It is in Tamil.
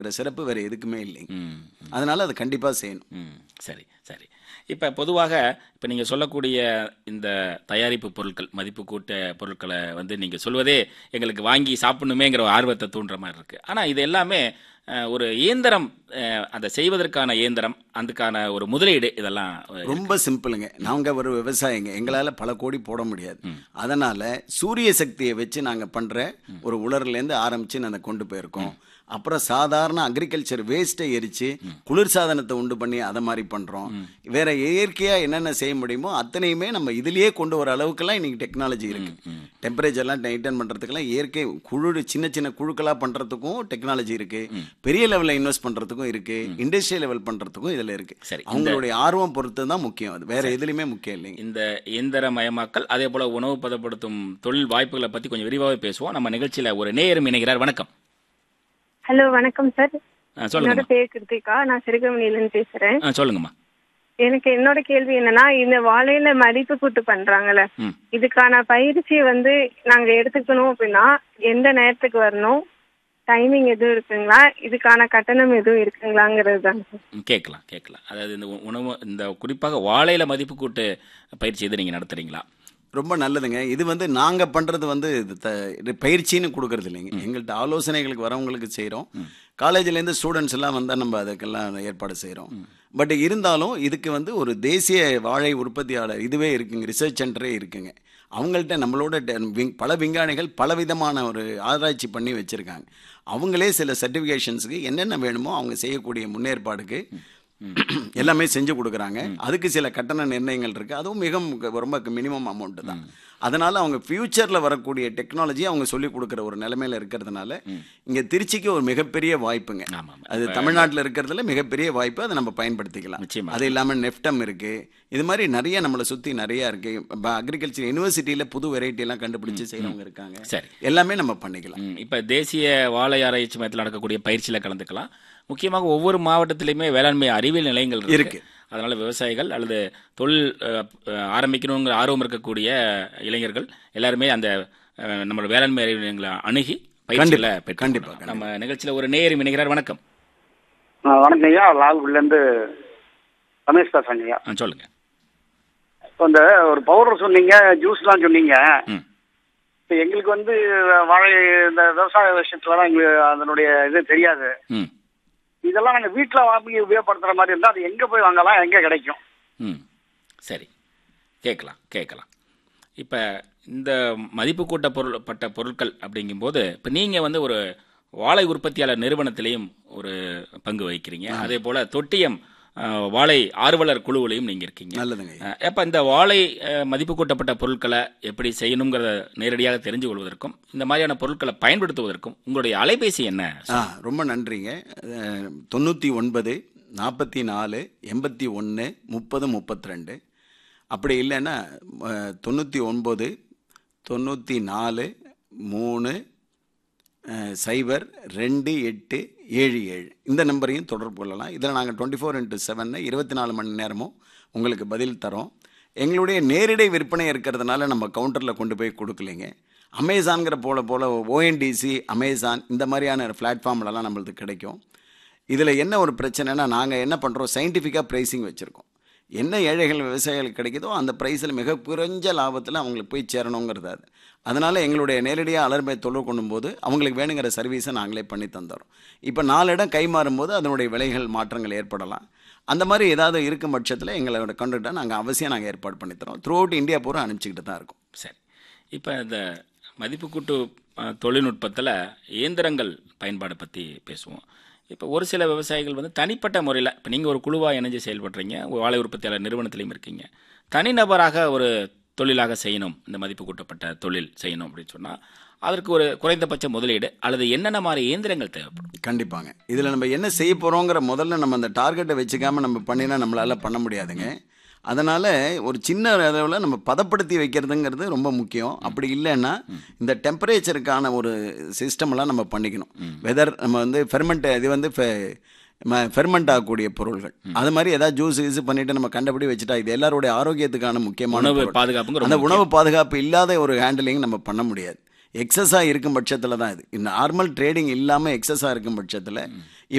இருக்கிற சிறப்பு வேற எதுக்குமே இல்லைங்க ம் அதனால அது கண்டிப்பா செய்யணும் ம் சரி சரி இப்போ பொதுவாக இப்போ நீங்கள் சொல்லக்கூடிய இந்த தயாரிப்பு பொருட்கள் மதிப்பு கூட்ட பொருட்களை வந்து நீங்கள் சொல்வதே எங்களுக்கு வாங்கி சாப்பிடணுமேங்கிற ஒரு ஆர்வத்தை தூண்டுற மாதிரி இருக்குது ஆனால் இது எல்லாமே அஹ், ஒரு இயந்திரம் அஹ், அதை செய்வதற்கான இயந்திரம் அதுக்கான ஒரு முதலீடு இதெல்லாம் அஹ், ரொம்ப சிம்பிளுங்க நாங்க ஒரு விவசாயிங்க எங்களால பல கோடி போட முடியாது அதனால சூரிய சக்தியை வச்சு நாங்க பண்ற ஒரு உலர்ல இருந்து ஆரம்பிச்சு நாங்க கொண்டு போயிருக்கோம் அப்புறம் சாதாரண அக்ரிகல்ச்சர் வேஸ்ட்டை எரிச்சு குளிர்சாதனத்தை உண்டு பண்ணி அதை மாதிரி பண்றோம் வேற இயற்கையா என்னென்ன செய்ய முடியுமோ அத்தனையுமே நம்ம இதுலயே கொண்டு வர அளவுக்குலாம் இன்னைக்கு டெக்னாலஜி இருக்கு டெம்பரேச்சர்லாம் மெயின்டைன் பண்றதுக்கெல்லாம் இயற்கை குழு சின்ன சின்ன குழுக்களா பண்றதுக்கும் டெக்னாலஜி இருக்கு பெரிய லெவல்ல இன்வெஸ்ட் பண்றதுக்கும் இருக்கு இண்டஸ்ட்ரியல் லெவல் பண்றதுக்கும் இதுல இருக்கு சரி, அவங்களுடைய ஆர்வம் பொறுத்து தான் முக்கியம் அது வேற எதுலயுமே முக்கியம் இல்லைங்க இந்த இயந்திரமயமாக்கல் அதே போல உணவு பதப்படுத்தும் தொழில் வாய்ப்புகளை பற்றி கொஞ்சம் விரிவாகவே பேசுவோம் நம்ம நிகழ்ச்சியில் ஒரு நேயரும் இணைகிறார் வணக்கம் ஹலோ வணக்கம் சார் ஆ, என்னோட சொல்லுங்கம்மா பேர் கிருத்திகா நான் சிறுகமணில இருந்து பேசுறேன் ஆ சொல்லுங்கம்மா எனக்கு என்னோட கேள்வி என்னன்னா இந்த வாழையில மதிப்பு கூட்டு பண்றாங்கல்ல ம் இதுக்கான பயிற்சி வந்து நாங்க எடுத்துக்கணும் அப்படின்னா எந்த நேரத்துக்கு வரணும் டைமிங் எதுவும் இருக்குங்களா இதுக்கான கட்டணம் எதுவும் இருக்குங்களாங்கிறது தான் சார் ம், கேட்கலாம் கேட்கலாம் அதாவது இந்த உ- உணவு இந்த குறிப்பாக வாழையில மதிப்பு கூட்டு பயிற்சி எது நீங்கள் நடத்துறீங்களா ரொம்ப நல்லதுங்க இது வந்து நாங்க பண்றது வந்து இது த- இது பயிற்சின்னு கொடுக்கறது இல்லைங்க எங்கள்கிட்ட ஆலோசனைகளுக்கு வரவங்களுக்கு செய்றோம் காலேஜ்ல இருந்து ஸ்டூடெண்ட்ஸ் எல்லாம் வந்தா நம்ம அதுக்கெல்லாம் ஏற்பாடு செய்றோம் பட் இருந்தாலும் இதுக்கு வந்து ஒரு தேசிய வாழை உற்பத்தியாளர் இதுவே இருக்குங்க ரிசர்ச் சென்டரே இருக்குங்க அவங்கள்ட்ட நம்மளோட டெ- விங்- பல விஞ்ஞானிகள் பல விதமான ஒரு ஆராய்ச்சி பண்ணி வச்சிருக்காங்க அவங்களே சில சர்டிஃபிகேஷன்ஸுக்கு என்னென்ன வேணுமோ அவங்க செய்யக்கூடிய முன்னேற்பாடுக்கு எல்லாமே செஞ்சு கொடுக்குறாங்க அதுக்கு சில கட்டண நிர்ணயங்கள் இருக்கு அதுவும் மிக மு- ரொம்ப மினிமம் அமௌண்ட் தான் அதனால அவங்க ஃபியூச்சர்ல வரக்கூடிய டெக்னாலஜி அவங்க சொல்லி கொடுக்குற ஒரு நிலைமையில இருக்கிறதுனால இங்க திருச்சிக்கு ஒரு மிகப்பெரிய வாய்ப்புங்க ஆமாம் அது தமிழ்நாட்டில் இருக்கிறதுல மிகப்பெரிய வாய்ப்பு அதை நம்ம பயன்படுத்திக்கலாம் நிச்சயமா. அது இல்லாம நெஃப்டம் இருக்கு இது மாதிரி நிறைய நம்மளை சுத்தி நிறைய இருக்கு அக்ரிகல்ச்சர் யூனிவர்சிட்டியில புது வெரைட்டி எல்லாம் கண்டுபிடிச்சு செய்யறவங்க இருக்காங்க சரி. எல்லாமே நம்ம பண்ணிக்கலாம் ம், இப்ப தேசிய வாழை ஆராய்ச்சி மையத்தில் நடக்கக்கூடிய பயிற்சியில கலந்துக்கலாம் முக்கியமாக ஒவ்வொரு மாவட்டத்திலையுமே வேளாண்மை அறிவியல் நிலையங்கள் இருக்கு. அதனால விவசாயிகள் அல்லது தொழில் அஹ், அஹ், ஆரம்பிக்கணுங்கிற ஆர்வம் இருக்கக்கூடிய இளைஞர்கள் எல்லாருமே அந்த அஹ், நம்மளோட வேளாண்மை அறிவியல் நிலையங்களை அணுகி பயிற்சியில கண்டிப்பா, பெற்றுக் கண்டிப்பா, கொள்ளலாம். நம்ம நிகழ்ச்சியில ஒரு நேயர் இணைகிறார் வணக்கம் ஆ, வணக்கம் ஐயா லால்குடிலேருந்து ரமேஷ் பேசுறேங்க ஐயா ஆ, சொல்லுங்க இப்போ இந்த ஒரு பவுடர் சொன்னீங்க ஜூஸ்லாம் சொன்னீங்க ம் இப்போ எங்களுக்கு வந்து வாழை இந்த விவசாய விஷயத்துலலாம் எங்களுக்கு அதனுடைய இது தெரியாது ம் இதெல்லாம் நாங்கள் வீட்டில் வாங்கி உபயோகப்படுத்துகிற மாதிரி இருந்தால் அது எங்கே போய் வாங்கலாம் எங்கே கிடைக்கும் ம் சரி கேட்கலாம் கேட்கலாம் இப்போ இந்த மதிப்பு கூட்ட பொருள் பட்ட பொருட்கள் அப்படிங்கும்போது இப்போ நீங்கள் வந்து ஒரு வாழை உற்பத்தியாளர் நிறுவனத்திலையும் ஒரு பங்கு வகிக்கிறீங்க அதே போல் தொட்டியம் அஹ், வாழை ஆர்வலர் குழுவிலையும் நீங்கள் இருக்கீங்க நல்லதுங்க ஐயா. அப்போ இந்த வாழை அஹ், மதிப்பு கூட்டப்பட்ட பொருட்களை எப்படி செய்யணுங்கிறத நேரடியாக தெரிஞ்சு கொள்வதற்கும் இந்த மாதிரியான பொருட்களை பயன்படுத்துவதற்கும் உங்களுடைய அலைபேசி என்ன ஆ ரொம்ப நன்றிங்க அஹ், தொண்ணூற்றி ஒன்பது நாற்பத்தி நாலு எண்பத்தி ஒன்று முப்பது முப்பத்தி ரெண்டு அப்படி இல்லைன்னா அஹ், தொண்ணூற்றி ஒன்பது தொண்ணூற்றி நாலு மூணு அஹ், சைபர் ரெண்டு எட்டு ஏழு ஏழு இந்த நம்பரையும் தொடர்பு கொள்ளலாம் இதில் நாங்கள் டுவெண்ட்டி ஃபோர் இன்ட்டு செவன் இருபத்தி நாலு மணி நேரமும் உங்களுக்கு பதில் தரோம் எங்களுடைய நேரடி விற்பனை இருக்கிறதுனால நம்ம கவுண்டரில் கொண்டு போய் கொடுக்கலைங்க அமேசான்கிற போல போல ஓஎன்டிசி அமேசான் இந்த மாதிரியான பிளாட்ஃபார்ம்லலாம் நம்மளுக்கு கிடைக்கும் இதில் என்ன ஒரு பிரச்சனைனா நாங்கள் என்ன பண்ணுறோம் சயின்டிஃபிக்காக ப்ரைஸிங் வச்சுருக்கோம் என்ன ஏழைகள் விவசாயிகளுக்கு கிடைக்குதோ அந்த ப்ரைஸில் மிக குறைஞ்ச லாபத்தில் அவங்களுக்கு போய் சேரணுங்கிறது அது அதனால் எங்களுடைய நேரடியாக அலர்மை தொடர்பு கொள்ளும்போது அவங்களுக்கு வேணுங்கிற சர்வீஸை நாங்களே பண்ணி தந்துடுறோம் இப்போ நாலு இடம் கை மாறும்போது அதனுடைய விலைகள் மாற்றங்கள் ஏற்படலாம் அந்த மாதிரி ஏதாவது இருக்கும் பட்சத்தில் எங்களோட கண்டுகிட்டால் நாங்கள் அவசியம் நாங்கள் ஏற்பாடு பண்ணி தரோம் த்ரூ அவுட் இந்தியா பூரா அனுப்பிச்சிக்கிட்டு தான் இருக்கோம் சரி இப்போ இந்த மதிப்பு கூட்டு அஹ், தொழில்நுட்பத்தில் இயந்திரங்கள் பயன்பாடு பற்றி பேசுவோம் இப்போ ஒரு சில விவசாயிகள் வந்து தனிப்பட்ட முறையில் இப்போ நீங்கள் ஒரு குழுவாக இணைஞ்சு செயல்படுறீங்க ஒரு வாழை உற்பத்தியாளர் நிறுவனத்திலையும் இருக்கீங்க தனிநபராக ஒரு தொழிலாக செய்யணும் இந்த மதிப்பு கூட்டப்பட்ட தொழில் செய்யணும் அப்படின்னு சொன்னால் அதற்கு ஒரு குறைந்தபட்ச முதலீடு அல்லது என்னென்ன மாதிரி இயந்திரங்கள் தேவைப்படும் கண்டிப்பாங்க இதில் நம்ம என்ன செய்ய போகிறோங்கிற முதல்ல நம்ம அந்த டார்கெட்டை வச்சுக்காம நம்ம பண்ணினா நம்மளால பண்ண முடியாதுங்க அதனால் ஒரு சின்ன அளவில் நம்ம பதப்படுத்தி வைக்கிறதுங்கிறது ரொம்ப முக்கியம் அப்படி இல்லைன்னா இந்த டெம்பரேச்சருக்கான ஒரு சிஸ்டமெல்லாம் நம்ம பண்ணிக்கணும் வெதர் நம்ம வந்து ஃபெர்மெண்ட் இது வந்து ஃபெர்மெண்ட் ஆகக்கூடிய பொருள்கள் அது மாதிரி ஏதாவது ஜூஸ் யூஸ் பண்ணிட்டு நம்ம கண்டபடி வச்சுட்டா இது எல்லாருடைய ஆரோக்கியத்துக்கான முக்கியமான உணவு பொருள். பாதுகாப்புங்க அந்த ரொம்ப உணவு பாதுகாப்பு இல்லாத ஒரு ஹேண்டிலிங் நம்ம பண்ண முடியாது எக்ஸஸாக இருக்கும் பட்சத்தில் தான் இது நார்மல் ட்ரேடிங் இல்லாமல் எக்ஸஸாக இருக்கும் பட்சத்தில்